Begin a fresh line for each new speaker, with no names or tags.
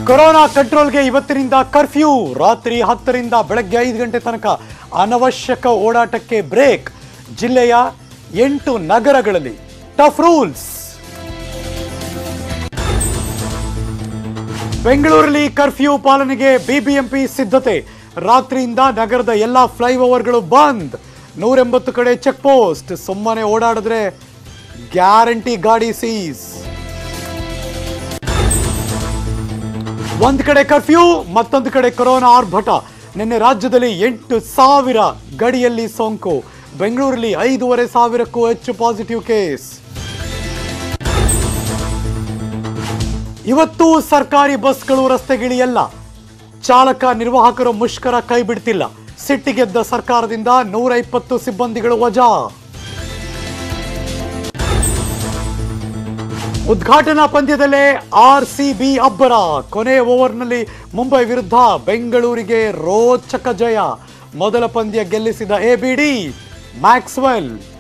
corona ಕಂಟ್ರೋಲ್ಗೆ ಇವತ್ತಿನಿಂದ curfew ರಾತ್ರಿ ಹತ್ತರಿಂದ ಬೆಳಗ್ಗೆ ಐದು ಗಂಟೆ ತನಕ ಅನವಶ್ಯಕ ಓಡಾಟಕ್ಕೆ ಬ್ರೇಕ್ ಜಿಲ್ಲೆಯ ಎಂಟು ನಗರಗಳಲ್ಲಿ ಟಫ್ ರೂಲ್ಸ್ ಬೆಂಗಳೂರಲ್ಲಿ ಕರ್ಫ್ಯೂ ಪಾಲನೆಗೆ ಬಿಬಿಎಂಪಿ ಸಿದ್ಧತೆ ರಾತ್ರಿಯಿಂದ ನಗರದ ಎಲ್ಲಾ ಫ್ಲೈಓವರ್ಗಳು ಬಂದ್ ನೂರೆಂಬತ್ತು ಕಡೆ ಚೆಕ್ ಪೋಸ್ಟ್ ಸುಮ್ಮನೆ ಓಡಾಡಿದ್ರೆ ಗ್ಯಾರಂಟಿ ಗಾಡಿ ಸೀಸ್ ಒಂದ್ ಕಡೆ ಕರ್ಫ್ಯೂ ಮತ್ತೊಂದು ಕಡೆ ಕೊರೋನಾ ಆರ್ಭಟ ನಿನ್ನೆ ರಾಜ್ಯದಲ್ಲಿ ಎಂಟು ಸಾವಿರ ಗಡಿಯಲ್ಲಿ ಸೋಂಕು ಬೆಂಗಳೂರಲ್ಲಿ ಐದೂವರೆ ಸಾವಿರಕ್ಕೂ ಹೆಚ್ಚು ಪಾಸಿಟಿವ್ ಕೇಸ್ ಇವತ್ತು ಸರ್ಕಾರಿ ಬಸ್ಗಳು ರಸ್ತೆಗಿಳಿಯಲ್ಲ ಚಾಲಕ ನಿರ್ವಾಹಕರು ಮುಷ್ಕರ ಕೈ ಬಿಡ್ತಿಲ್ಲ ಸಿಟ್ಟಿಗೆದ್ದ ಸರ್ಕಾರದಿಂದ ನೂರ ಇಪ್ಪತ್ತು ಸಿಬ್ಬಂದಿಗಳು ವಜಾ ಉದ್ಘಾಟನಾ ಪಂದ್ಯದಲ್ಲೇ ಆರ್ ಸಿ ಬಿ ಅಬ್ಬರ ಕೊನೆಯ ಓವರ್ನಲ್ಲಿ ಮುಂಬೈ ವಿರುದ್ಧ ಬೆಂಗಳೂರಿಗೆ ರೋಚಕ ಜಯ ಮೊದಲ ಪಂದ್ಯ ಗೆಲ್ಲಿಸಿದ ಎಬಿಡಿ ಮ್ಯಾಕ್ಸ್ವೆಲ್